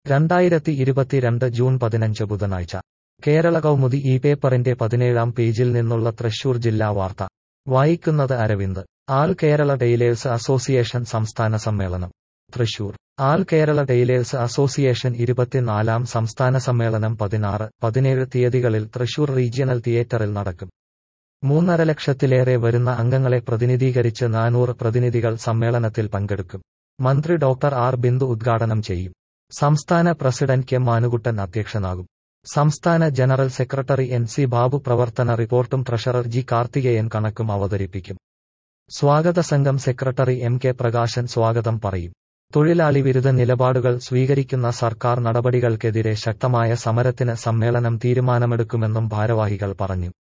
രണ്ടായിരത്തി ഇരുപത്തിരണ്ട് ജൂൺ പതിനഞ്ച് ബുധനാഴ്ച കേരള കൗമുദി ഈ പേപ്പറിന്റെ പതിനേഴാം പേജിൽ നിന്നുള്ള തൃശൂർ ജില്ലാ വാർത്ത വായിക്കുന്നത് Aravind all Kerala tailors association സംസ്ഥാന സമ്മേളനം Thrissur all Kerala tailors association ഇരുപത്തിനാലാം സംസ്ഥാന സമ്മേളനം പതിനാറ് പതിനേഴ് തീയതികളിൽ തൃശൂർ റീജിയണൽ തിയേറ്ററിൽ നടക്കും മൂന്നര ലക്ഷത്തിലേറെ വരുന്ന അംഗങ്ങളെ പ്രതിനിധീകരിച്ച് നാനൂറ് പ്രതിനിധികൾ സമ്മേളനത്തിൽ പങ്കെടുക്കും മന്ത്രി ഡോക്ടർ ആർ ബിന്ദു ഉദ്ഘാടനം ചെയ്യും സംസ്ഥാന പ്രസിഡന്റ് കെ മാനുകുട്ടൻ അധ്യക്ഷനാകും സംസ്ഥാന general secretary N C Babu പ്രവർത്തന റിപ്പോർട്ടും ട്രഷറർ ജി കാർത്തികേയൻ കണക്കും അവതരിപ്പിക്കും സ്വാഗത സംഘം സെക്രട്ടറി എം കെ പ്രകാശൻ സ്വാഗതം പറയും തൊഴിലാളി വിരുദ്ധ നിലപാടുകൾ സ്വീകരിക്കുന്ന സർക്കാർ നടപടികൾക്കെതിരെ ശക്തമായ സമരത്തിന് സമ്മേളനം തീരുമാനമെടുക്കുമെന്നും ഭാരവാഹികൾ പറഞ്ഞു